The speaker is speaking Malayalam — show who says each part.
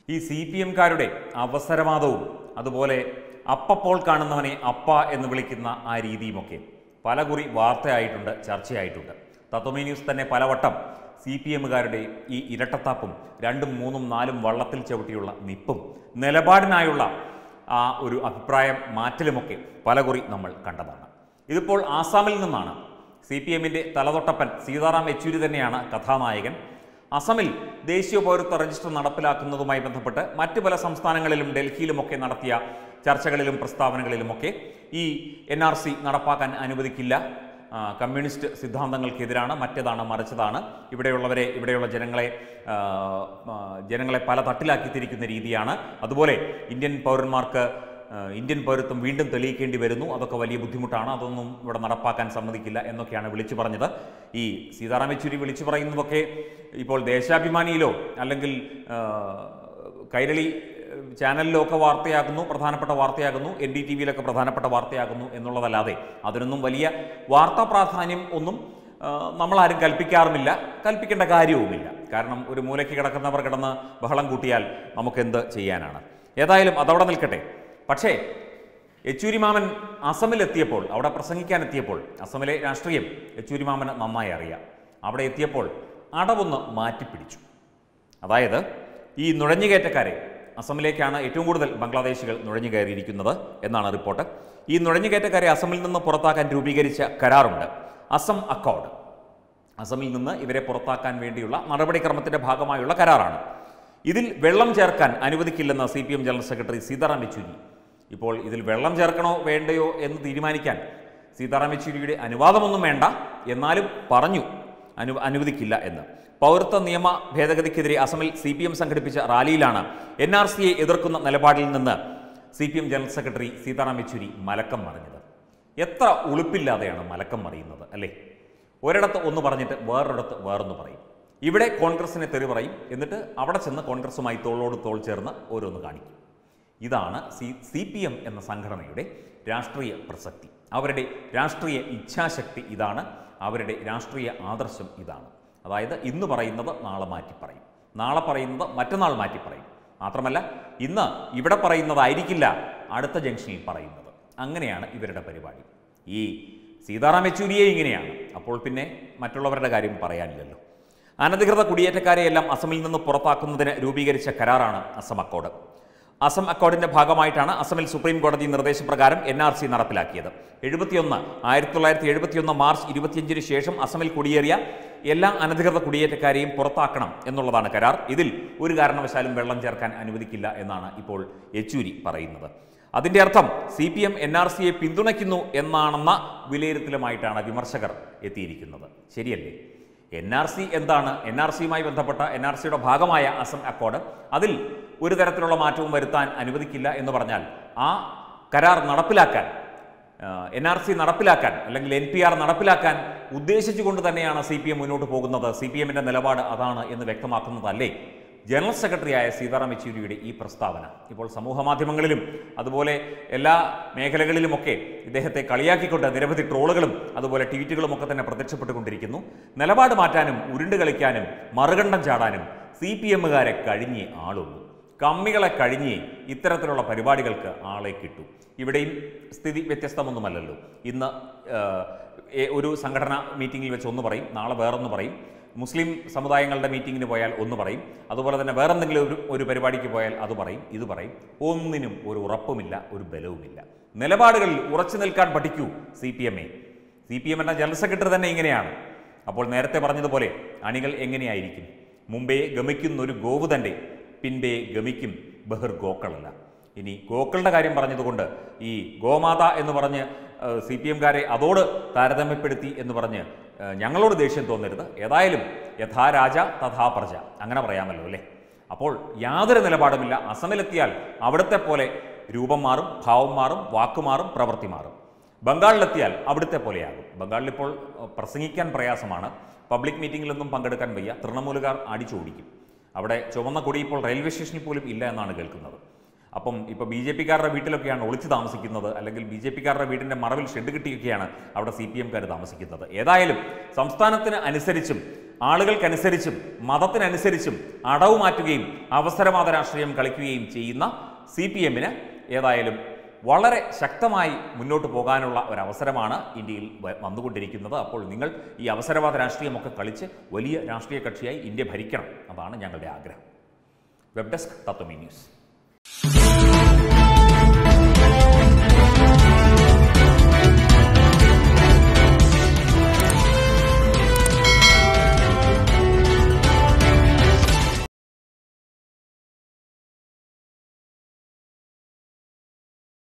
Speaker 1: ഈ സി പി എംകാരുടെ അവസരവാദവും അതുപോലെ അപ്പപ്പോൾ കാണുന്നവനെ അപ്പ എന്ന് വിളിക്കുന്ന ആ രീതിയുമൊക്കെ പലകുറി വാർത്തയായിട്ടുണ്ട് ചർച്ചയായിട്ടുണ്ട് തത്വമേ ന്യൂസ് തന്നെ പലവട്ടം സി പി എമ്മുകാരുടെ ഈ ഇരട്ടത്താപ്പും രണ്ടും മൂന്നും നാലും വള്ളത്തിൽ ചവിട്ടിയുള്ള നിപ്പും നിലപാടിനായുള്ള ആ ഒരു അഭിപ്രായം മാറ്റലുമൊക്കെ പലകുറി നമ്മൾ കണ്ടതാണ് ഇതിപ്പോൾ ആസാമിൽ നിന്നാണ് സി പി എമ്മിൻ്റെ തലതൊട്ടപ്പൻ സീതാറാം യെച്ചൂരി തന്നെയാണ് കഥാനായകൻ അസമിൽ ദേശീയ പൗരത്വ രജിസ്റ്റർ നടപ്പിലാക്കുന്നതുമായി ബന്ധപ്പെട്ട് മറ്റ് പല സംസ്ഥാനങ്ങളിലും ഡൽഹിയിലുമൊക്കെ നടത്തിയ ചർച്ചകളിലും പ്രസ്താവനകളിലുമൊക്കെ ഈ എൻ ആർ സി നടപ്പാക്കാൻ അനുവദിക്കില്ല ആ, കമ്മ്യൂണിസ്റ്റ് സിദ്ധാന്തങ്ങൾക്കെതിരാണ് മറ്റേതാണ് മറിച്ചതാണ് ഇവിടെയുള്ളവരെ ഇവിടെയുള്ള ജനങ്ങളെ ആ, ആ, ജനങ്ങളെ പല തട്ടിലാക്കി തിരിക്കുന്ന രീതിയാണ് അതുപോലെ ഇന്ത്യൻ പൗരന്മാർക്ക് ആ, ഇന്ത്യൻ പൗരത്വം വീണ്ടും തെളിയിക്കേണ്ടി വരുന്നു അതൊക്കെ വലിയ ബുദ്ധിമുട്ടാണ് അതൊന്നും ഇവിടെ നടപ്പാക്കാൻ സമ്മതിക്കില്ല എന്നൊക്കെയാണ് വിളിച്ചു പറഞ്ഞത് ഈ സീതാറാം യെച്ചൂരി വിളിച്ചു പറയുന്നതൊക്കെ ഇപ്പോൾ ദേശാഭിമാനിയിലോ അല്ലെങ്കിൽ ആ, കൈരളി ഏഹ്, ചാനലിലോ ഒക്കെ വാർത്തയാകുന്നു പ്രധാനപ്പെട്ട വാർത്തയാകുന്നു എൻ ഡി ടി വിയിലൊക്കെ പ്രധാനപ്പെട്ട വാർത്തയാകുന്നു എന്നുള്ളതല്ലാതെ അതിനൊന്നും വലിയ വാർത്താ പ്രാധാന്യം ഒന്നും ആ, നമ്മളാരും കൽപ്പിക്കാറുമില്ല കൽപ്പിക്കേണ്ട കാര്യവുമില്ല കാരണം ഒരു മൂലയ്ക്ക് കിടക്കുന്നവർ കിടന്ന് ബഹളം കൂട്ടിയാൽ നമുക്കെന്ത് ചെയ്യാനാണ് ഏതായാലും അതവിടെ നിൽക്കട്ടെ പക്ഷേ യെച്ചൂരി മാമൻ അസമിലെത്തിയപ്പോൾ അവിടെ പ്രസംഗിക്കാൻ എത്തിയപ്പോൾ അസമിലെ രാഷ്ട്രീയം യെച്ചൂരി മാമന് നന്നായി അറിയാം അവിടെ എത്തിയപ്പോൾ അടവൊന്ന് മാറ്റിപ്പിടിച്ചു അതായത് ഈ നുഴഞ്ഞുകയറ്റക്കാരെ അസമിലേക്കാണ് ഏറ്റവും കൂടുതൽ ബംഗ്ലാദേശികൾ നുഴഞ്ഞു കയറിയിരിക്കുന്നത് എന്നാണ് റിപ്പോർട്ട് ഈ നുഴഞ്ഞുകയറ്റക്കാരെ അസമിൽ നിന്ന് പുറത്താക്കാൻ രൂപീകരിച്ച കരാറുണ്ട് അസം അക്കോർഡ് അസമിൽ നിന്ന് ഇവരെ പുറത്താക്കാൻ വേണ്ടിയുള്ള നടപടിക്രമത്തിന്റെ ഭാഗമായുള്ള കരാറാണ് ഇതിൽ വെള്ളം ചേർക്കാൻ അനുവദിക്കില്ലെന്ന് C P M general secretary Sitaram Yechury ഇപ്പോൾ ഇതിൽ വെള്ളം ചേർക്കണോ വേണ്ടയോ എന്ന് തീരുമാനിക്കാൻ സീതാറാം യെച്ചൂരിയുടെ അനുവാദമൊന്നും വേണ്ട എന്നാലും പറഞ്ഞു അനു അനുവദിക്കില്ല എന്ന് പൗരത്വ നിയമ ഭേദഗതിക്കെതിരെ അസമിൽ സി പി എം സംഘടിപ്പിച്ച റാലിയിലാണ് എൻ ആർ സിയെ എതിർക്കുന്ന നിലപാടിൽ നിന്ന് C P M general secretary Sitaram Yechury മലക്കം മറിഞ്ഞത് എത്ര ഉളുപ്പില്ലാതെയാണ് മലക്കം മറിയുന്നത് അല്ലേ ഒരിടത്ത് ഒന്ന് പറഞ്ഞിട്ട് വേറൊരിടത്ത് വേറൊന്ന് പറയും ഇവിടെ കോൺഗ്രസിനെ തെറി പറയും എന്നിട്ട് അവിടെ ചെന്ന് കോൺഗ്രസുമായി തോളോട് തോൾ ചേർന്ന് ഓരോന്ന് കാണിക്കും ഇതാണ് സി സി പി എം എന്ന സംഘടനയുടെ രാഷ്ട്രീയ പ്രസക്തി അവരുടെ രാഷ്ട്രീയ ഇച്ഛാശക്തി ഇതാണ് അവരുടെ രാഷ്ട്രീയ ആദർശം ഇതാണ് അതായത് ഇന്ന് പറയുന്നത് നാളെ മാറ്റി പറയും നാളെ പറയുന്നത് മറ്റന്നാൾ മാറ്റി പറയും മാത്രമല്ല ഇന്ന് ഇവിടെ പറയുന്നതായിരിക്കില്ല അടുത്ത ജംഗ്ഷനിൽ പറയുന്നത് അങ്ങനെയാണ് ഇവരുടെ പരിപാടി ഈ സീതാറാം യെച്ചൂരിയെ ഇങ്ങനെയാണ് അപ്പോൾ പിന്നെ മറ്റുള്ളവരുടെ കാര്യം പറയാനില്ലല്ലോ അനധികൃത കുടിയേറ്റക്കാരെയെല്ലാം അസമിൽ നിന്ന് പുറത്താക്കുന്നതിന് രൂപീകരിച്ച കരാറാണ് അസം അക്കോർഡ് അസം അക്കോർഡിന്റെ ഭാഗമായിട്ടാണ് അസമിൽ സുപ്രീം കോടതി നിർദ്ദേശപ്രകാരം എൻ ആർ സി നടപ്പിലാക്കിയത് എഴുപത്തിയൊന്ന് ആയിരത്തി തൊള്ളായിരത്തി എഴുപത്തിയൊന്ന് മാർച്ച് ഇരുപത്തിയഞ്ചിന് ശേഷം അസമിൽ കുടിയേറിയ എല്ലാ അനധികൃത കുടിയേറ്റക്കാരെയും പുറത്താക്കണം എന്നുള്ളതാണ് കരാർ ഇതിൽ ഒരു കാരണവശാലും വെള്ളം ചേർക്കാൻ അനുവദിക്കില്ല എന്നാണ് ഇപ്പോൾ യെച്ചൂരി പറയുന്നത് അതിന്റെ അർത്ഥം C P M N R സിയെ പിന്തുണയ്ക്കുന്നു എന്നാണെന്ന വിലയിരുത്തലുമായിട്ടാണ് വിമർശകർ എത്തിയിരിക്കുന്നത് ശരിയല്ലേ എൻ ആർ സി എന്താണ് എൻ ആർ സിയുമായി ബന്ധപ്പെട്ട എൻ ആർ സിയുടെ ഭാഗമായ അസം അക്കോർഡ് അതിൽ ഒരു തരത്തിലുള്ള മാറ്റവും വരുത്താൻ അനുവദിക്കില്ല എന്ന് പറഞ്ഞാൽ ആ കരാർ നടപ്പിലാക്കാൻ എൻ ആർ സി നടപ്പിലാക്കാൻ അല്ലെങ്കിൽ എൻ പി ആർ നടപ്പിലാക്കാൻ ഉദ്ദേശിച്ചുകൊണ്ട് തന്നെയാണ് സി പി എം മുന്നോട്ട് പോകുന്നത് സി പി എമ്മിൻ്റെ നിലപാട് അതാണ് എന്ന് വ്യക്തമാക്കുന്നതല്ലേ ജനറൽ സെക്രട്ടറിയായ സീതാറാം യെച്ചൂരിയുടെ ഈ പ്രസ്താവന ഇപ്പോൾ സമൂഹ മാധ്യമങ്ങളിലും അതുപോലെ എല്ലാ മേഖലകളിലുമൊക്കെ ഇദ്ദേഹത്തെ കളിയാക്കിക്കൊണ്ട് നിരവധി ട്രോളുകളും അതുപോലെ ട്വീറ്റുകളും ഒക്കെ തന്നെ പ്രത്യക്ഷപ്പെട്ടുകൊണ്ടിരിക്കുന്നു നിലപാട് മാറ്റാനും ഉരുണ്ട് കളിക്കാനും മറുകണ്ഠം ചാടാനും സി പി എമ്മുകാരെ കഴിഞ്ഞേ ആളുള്ളൂ കമ്മികളെ കഴിഞ്ഞേ ഇത്തരത്തിലുള്ള പരിപാടികൾക്ക് ആളെ കിട്ടൂ ഇവിടെയും സ്ഥിതി വ്യത്യസ്തമൊന്നുമല്ലല്ലോ ഇന്ന് ആ, എ- ഒരു സംഘടന മീറ്റിങ്ങിൽ വെച്ച് ഒന്ന് പറയും നാളെ വേറൊന്ന് പറയും മുസ്ലിം സമുദായങ്ങളുടെ മീറ്റിങ്ങിന് പോയാൽ ഒന്ന് പറയും അതുപോലെ തന്നെ വേറെന്തെങ്കിലും ഒരു ഒരു പരിപാടിക്ക് പോയാൽ അത് പറയും ഇത് പറയും ഒന്നിനും ഒരു ഉറപ്പുമില്ല ഒരു ബലവുമില്ല നിലപാടുകളിൽ ഉറച്ചു നിൽക്കാൻ പഠിക്കൂ C P M A C P M എന്ന ജനറൽ സെക്രട്ടറി തന്നെ ഇങ്ങനെയാണ് അപ്പോൾ നേരത്തെ പറഞ്ഞതുപോലെ അണികൾ എങ്ങനെയായിരിക്കും മുമ്പേ ഗമിക്കുന്നൊരു ഗോവ് തൻ്റെ പിൻപേ ഗമിക്കും ബഹിർ ഗോക്കളല്ല ഇനി ഗോക്കളുടെ കാര്യം പറഞ്ഞതുകൊണ്ട് ഈ ഗോമാത എന്ന് പറഞ്ഞ് സി പി എംകാരെ അതോട് താരതമ്യപ്പെടുത്തി എന്ന് പറഞ്ഞ് ഏഹ്, ഞങ്ങളോട് ദേഷ്യം തോന്നരുത് ഏതായാലും യഥാ രാജ തഥാ പ്രജ അങ്ങനെ പറയാമല്ലോ അല്ലേ അപ്പോൾ യാതൊരു നിലപാടുമില്ല അസമിലെത്തിയാൽ അവിടുത്തെ പോലെ രൂപം മാറും ഭാവം മാറും വാക്ക് മാറും പ്രവൃത്തി മാറും ബംഗാളിലെത്തിയാൽ അവിടുത്തെ പോലെയാകും ബംഗാളിൽ ഇപ്പോൾ ഏഹ്, പ്രസംഗിക്കാൻ പ്രയാസമാണ് പബ്ലിക് മീറ്റിങ്ങിലൊന്നും പങ്കെടുക്കാൻ വയ്യ തൃണമൂലുകാർ അടിച്ചോടിക്കും അവിടെ ചുവന്ന കൊടി ഇപ്പോൾ റെയിൽവേ സ്റ്റേഷനിൽ പോലും ഇല്ല എന്നാണ് കേൾക്കുന്നത് അപ്പം ഇപ്പോൾ ബി ജെ പിക്കാരുടെ വീട്ടിലൊക്കെയാണ് ഒളിച്ചു താമസിക്കുന്നത് അല്ലെങ്കിൽ ബി ജെ പിക്കാരുടെ വീടിൻ്റെ മറവിൽ ഷെഡ് കിട്ടിയൊക്കെയാണ് അവിടെ സി പി എംകാർ താമസിക്കുന്നത് ഏതായാലും സംസ്ഥാനത്തിന് അനുസരിച്ചും ആളുകൾക്കനുസരിച്ചും മതത്തിനനുസരിച്ചും അടവ് മാറ്റുകയും അവസരവാദ രാഷ്ട്രീയം കളിക്കുകയും ചെയ്യുന്ന സി പി എമ്മിന് ഏതായാലും വളരെ ശക്തമായി മുന്നോട്ട് പോകാനുള്ള ഒരവസരമാണ് ഇന്ത്യയിൽ വ- വന്നുകൊണ്ടിരിക്കുന്നത് അപ്പോൾ നിങ്ങൾ ഈ അവസരവാദ രാഷ്ട്രീയമൊക്കെ കളിച്ച് വലിയ രാഷ്ട്രീയ കക്ഷിയായി ഇന്ത്യ ഭരിക്കണം അതാണ് ഞങ്ങളുടെ ആഗ്രഹം വെബ് ഡെസ്ക് തത്വമി ന്യൂസ്